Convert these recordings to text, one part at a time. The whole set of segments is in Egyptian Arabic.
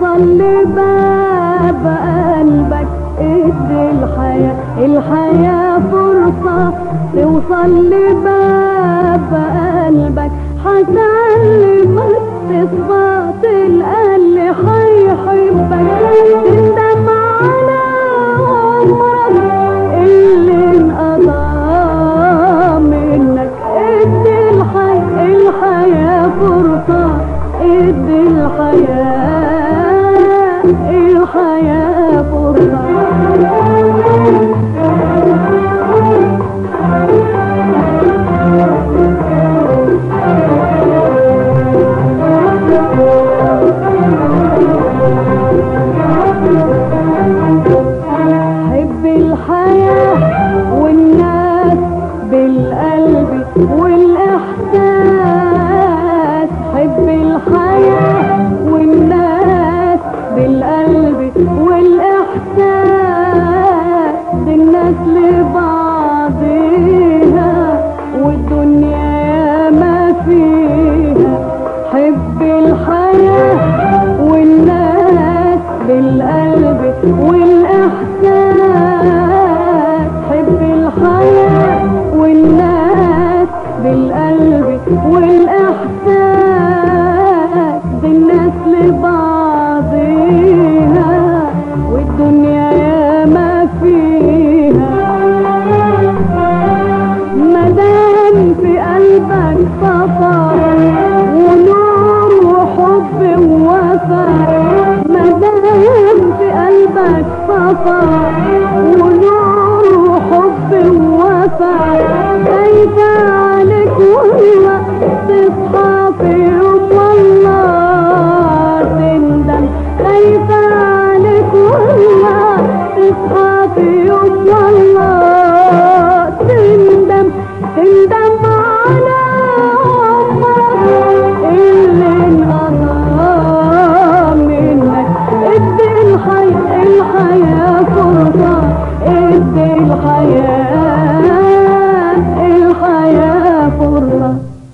توصل لباب قلبك ادي الحياة الحياة فرصة توصل لباب قلبك هتعلمك تصفى تلقى اللي هيحبك تندم على عمرك اللي انقضى منك ادي الحياة الحياة فرصة ادي الحياة الحياة فرصة حب الحياة والناس بالقلب والإحساس حب الحياة والناس بالقلب والإحساس الناس لبعضها والدنيا ما فيها حب الحياة والناس بالقلب والإحساس حب الحياة والناس بالقلب والإحساس الناس لبعضها والدنيا يا ما فيها مدام في قلبك صفا ونور وحب ووفا مدام في قلبك صفا ونور وحب ووفا خايفة عليك والله تصحى في يوم والله تندم خايفة عليك والله تصحى في يوم والله تندم تندم على عمرك اللي انقضى منك ادي الحياة الحياة فرصة ادي الحياة الحياة فرصة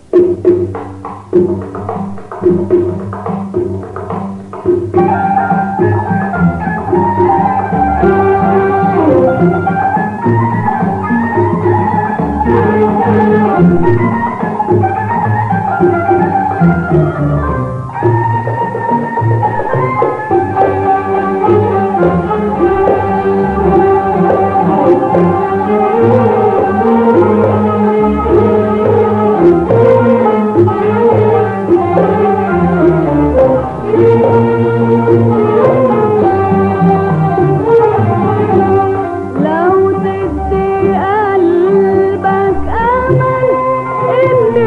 لو تدي قلبك أمل إن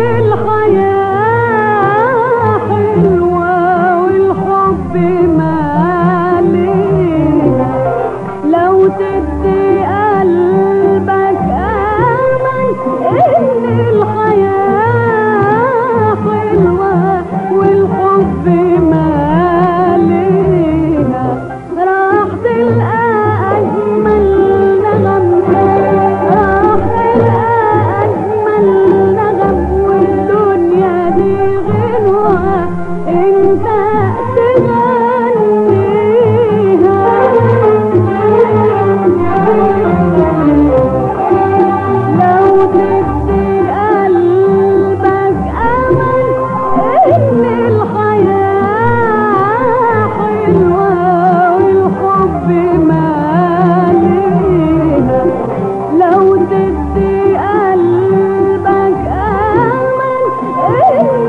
الحياة حلوة والحب ماليها لو تدي قلبك أمل إن الحياة حلوة والحب ماليها راح تلقى أجمل نغم راح تلقى أجمل نغم والدنيا دي غنوة انت تغنيها لو تدي قلبك أمل إن الحياة حلوة والحب ماليها لو تدي قلبك أمل إن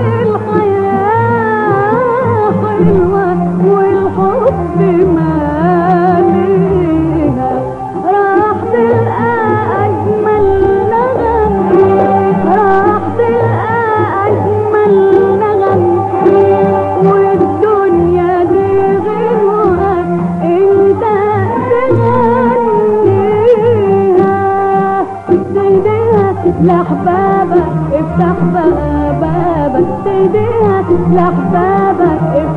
الحياة حلوة والحب ماليها راح تلقى أجمل نغم راح تلقى أجمل نغم والدنيا دي غنوة انت تغنيها تهديها لأحبابك افتح بقى بابك تهديها لأحبابك